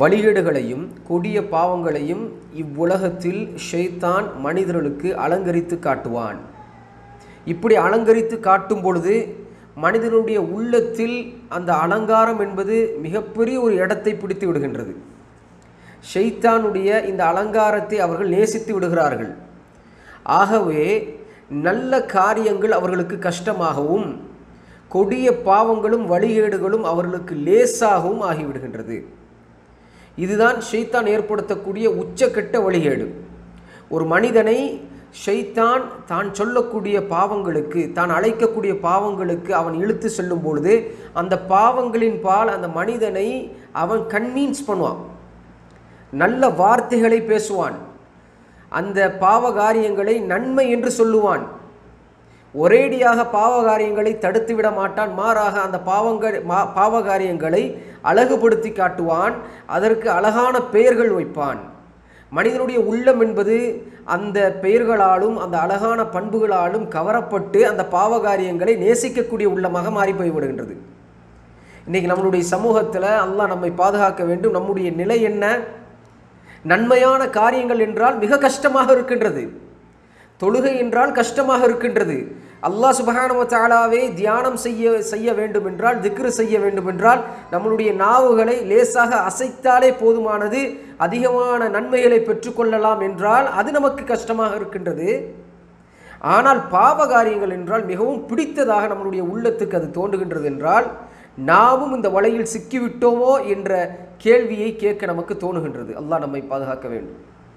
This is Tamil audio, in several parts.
வழிகேடுகளையும் கொடிய பாவங்களையும் இவ்வுலகத்தில் ஷைத்தான் மனிதர்களுக்கு அலங்கரித்து காட்டுவான் இப்படி அலங்கரித்து காட்டும் பொழுது மனிதனுடைய உள்ளத்தில் அந்த அலங்காரம் என்பது மிகப்பெரிய ஒரு இடத்தை பிடித்து விடுகின்றது ஷைத்தானுடைய இந்த அலங்காரத்தை அவர்கள் நேசித்து விடுகிறார்கள் ஆகவே நல்ல காரியங்கள் அவர்களுக்கு கஷ்டமாகவும் கொடிய பாவங்களும் வழிகேடுகளும் அவர்களுக்கு லேசாகவும் ஆகிவிடுகின்றது இதுதான் ஷைத்தான் ஏற்படுத்தக்கூடிய உச்சக்கட்ட வழிகேடு ஒரு மனிதனை ஷைத்தான் தான் சொல்லக்கூடிய பாவங்களுக்கு தான் அழைக்கக்கூடிய பாவங்களுக்கு அவன் இழுத்து செல்லும் பொழுது அந்த பாவங்களின் பால் அந்த மனிதனை அவன் கன்வீன்ஸ் பண்ணுவான் நல்ல வார்த்தைகளை பேசுவான் அந்த பாவ காரியங்களை நன்மை என்று சொல்லுவான் ஒரேடியாக பாவ காரியங்களை தடுத்து விட மாட்டான் மாறாக அந்த பாவங்கள் மா பாவ காரியங்களை அழகுபடுத்தி காட்டுவான் அதற்கு அழகான பெயர்கள் வைப்பான் மனிதனுடைய உள்ளம் என்பது அந்த பெயர்களாலும் அந்த அழகான பண்புகளாலும் கவரப்பட்டு அந்த பாவ காரியங்களை நேசிக்கக்கூடிய உள்ளமாக மாறி போய்விடுகின்றது இன்றைக்கி நம்மளுடைய சமூகத்தில் அல்லாஹ் நம்மை பாதுகாக்க வேண்டும் நம்முடைய நிலை என்ன நன்மையான காரியங்கள் என்றால் மிக கஷ்டமாக இருக்கின்றது தொழுகை என்றால் கஷ்டமாக இருக்கின்றது அல்லாஹ் சுபஹானவ தாலாவே தியானம் செய்ய செய்ய வேண்டும் என்றால் திக்ரு செய்ய வேண்டும் என்றால் நம்மளுடைய நாவுகளை லேசாக அசைத்தாலே போதுமானது அதிகமான நன்மைகளை பெற்றுக்கொள்ளலாம் என்றால் அது நமக்கு கஷ்டமாக இருக்கின்றது ஆனால் பாவ காரியங்கள் என்றால் மிகவும் பிடித்ததாக நம்மளுடைய உள்ளத்துக்கு அது தோன்றுகின்றது என்றால் நாமும் இந்த வலையில் சிக்கிவிட்டோமோ என்ற கேள்வியை கேட்க நமக்கு தோணுகின்றது அல்லாஹ் நம்மை பாதுகாக்க வேண்டும்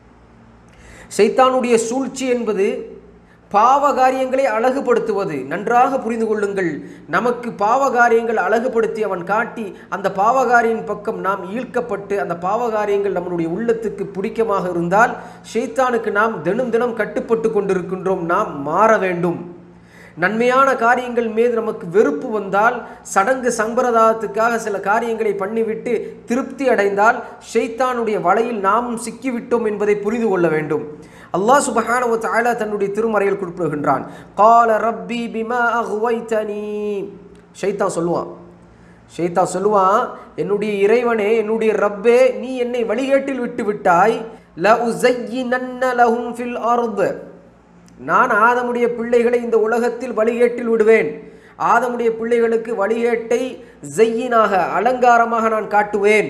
சைத்தானுடைய சூழ்ச்சி என்பது பாவ காரியங்களை அழகுபடுத்துவது நன்றாக புரிந்து கொள்ளுங்கள் நமக்கு பாவ காரியங்கள் அழகுபடுத்தி அவன் காட்டி அந்த பாவகாரியின் பக்கம் நாம் ஈர்க்கப்பட்டு அந்த பாவகாரியங்கள் நம்மளுடைய உள்ளத்துக்கு பிடிக்கமாக இருந்தால் ஷைத்தானுக்கு நாம் தினம் தினம் கட்டுப்பட்டு கொண்டிருக்கின்றோம் நாம் மாற வேண்டும் நன்மையான காரியங்கள் மீது நமக்கு வெறுப்பு வந்தால் சடங்கு சம்பிரதாயத்துக்காக சில காரியங்களை பண்ணிவிட்டு திருப்தி அடைந்தால் ஷைத்தானுடைய வலையில் நாமும் சிக்கிவிட்டோம் என்பதை புரிந்து கொள்ள வேண்டும் அல்லாஹ் சுபஹானஹு தஆலா தன்னுடைய திருமறையில் குறிப்பிடுகின்றான் கால ரப்பி பிமா அஹ்வைதனி ஷைத்தான் சொல்லுவான் ஷைத்தான் சொல்லுவான் என்னுடைய இறைவனே என்னுடைய ரப்பே நீ என்னை வழிகேட்டில் விட்டு விட்டாய் ல உஸய்யினன்ன லஹும் ஃபில் அர்த் நான் ஆதமுடைய பிள்ளைகளை இந்த உலகத்தில் வழிகேட்டில் விடுவேன் ஆதமுடைய பிள்ளைகளுக்கு வழிகேட்டை ஜெய்யினாக அலங்காரமாக நான் காட்டுவேன்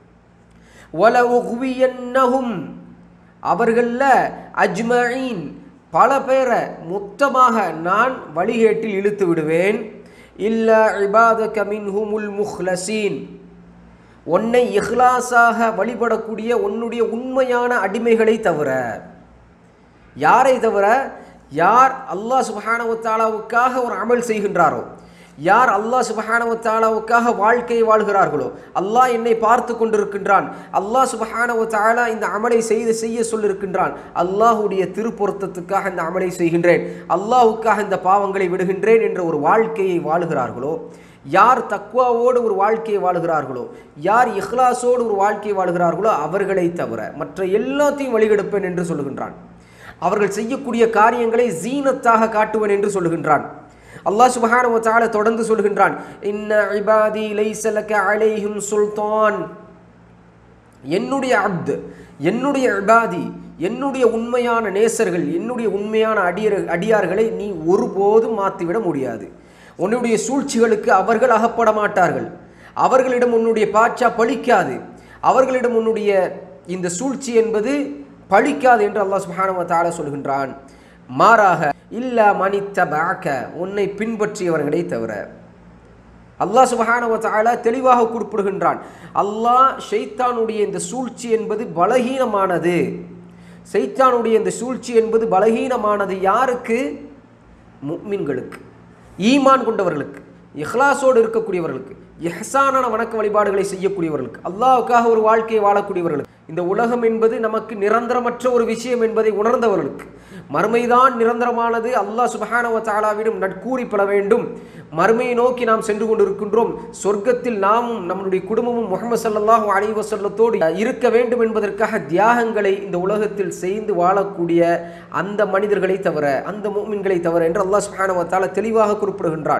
வல உகுவியன்னஹும் அவர்கள அஜ்மஈன் பல பேரை மொத்தமாக நான் வழிகேட்டில் இழுத்து விடுவேன் இல்ல இபாதக மின்ஹுமுல் முஹ்லசீன் உன்னை இஹ்லாஸாக வழிபடக்கூடிய உன்னுடைய உண்மையான அடிமைகளை தவிர யாரை தவிர யார் அல்லாஹ் சுபஹானவத்தாலாவுக்காக ஒரு அமல் செய்கின்றாரோ யார் அல்லாஹ் சுபஹானவத்தாலாவுக்காக வாழ்க்கையை வாழ்கிறார்களோ அல்லாஹ் என்னை பார்த்து கொண்டிருக்கின்றான் அல்லாஹ் சுபஹானவத்தாலா இந்த அமலை செய்து செய்ய சொல்லிருக்கின்றான் அல்லாஹுடைய திருப்பொருத்தத்துக்காக இந்த அமலை செய்கின்றேன் அல்லாஹுக்காக இந்த பாவங்களை விடுகின்றேன் என்ற ஒரு வாழ்க்கையை வாழுகிறார்களோ யார் தக்வாவோடு ஒரு வாழ்க்கையை வாழுகிறார்களோ யார் இஹ்லாஸோடு ஒரு வாழ்க்கையை வாழுகிறார்களோ அவர்களை தவிர மற்ற எல்லாத்தையும் வழிகெடுப்பேன் என்று சொல்லுகின்றான் அவர்கள் செய்யக்கூடிய காரியங்களை ஜீனத்தாக காட்டுவன் என்று சொல்லுகின்றான் அல்லாஹ் சுபஹானஹு வ தஆலா தொடர்ந்து சொல்கின்றான் இன்ன இபாதி லைஸ லக அலைஹிம் சுல்தான் என்னுடைய அப்து என்னுடைய இபாதி என்னுடைய உண்மையான நேசர்கள் என்னுடைய உண்மையான அடியர் அடியார்களை நீ ஒருபோதும் மாற்றிவிட முடியாது உன்னுடைய சூழ்ச்சிகளுக்கு அவர்கள் அகப்பட மாட்டார்கள் அவர்களிடம் உன்னுடைய பாட்சா பழிக்காது அவர்களிடம் உன்னுடைய இந்த சூழ்ச்சி என்பது பழிக்காது என்று அல்லாஹ் சுப்ஹானஹு வ தஆலா சொல்கின்றான் மாறாக இல்ல மனித்த பாக்க உன்னை பின்பற்றியவர்களை தவிர அல்லாஹ் சுபஹானஹு வ தஆலா தெளிவாக குறிப்பிடுகின்றான் அல்லாஹ் ஷைத்தானுடைய இந்த சூழ்ச்சி என்பது பலகீனமானது சைத்தானுடைய இந்த சூழ்ச்சி என்பது பலகீனமானது யாருக்கு முக்மின்களுக்கு ஈமான் கொண்டவர்களுக்கு இஹ்லாஸோடு இருக்கக்கூடியவர்களுக்கு இஹ்சானான வணக்க வழிபாடுகளை செய்யக்கூடியவர்களுக்கு அல்லாஹ்வுக்காக ஒரு வாழ்க்கையை வாழக்கூடியவர்களுக்கு இந்த உலகம் என்பது நமக்கு நிரந்தரமற்ற ஒரு விஷயம் என்பதை உணர்ந்தவர்களுக்கு மறுமைதான் நிரந்தரமானது அல்லாஹ் சுபஹானஹு வ தஆலாவிடம் நட்கூறி பெற வேண்டும் மறுமையை நோக்கி நாம் சென்று கொண்டிருக்கின்றோம் சொர்க்கத்தில் நாமும் நம்முடைய குடும்பமும் முகமது ஸல்லல்லாஹு அலைஹி வஸல்லத்தோடு இருக்க வேண்டும் என்பதற்காக தியாகங்களை இந்த உலகத்தில் செய்து வாழக்கூடிய அந்த மனிதர்களை தவிர அந்த முஃமின்களை தவிர என்று அல்லாஹ் சுப்ஹானஹு வ தஆலா தெளிவாக குறிப்பிடுகின்றார்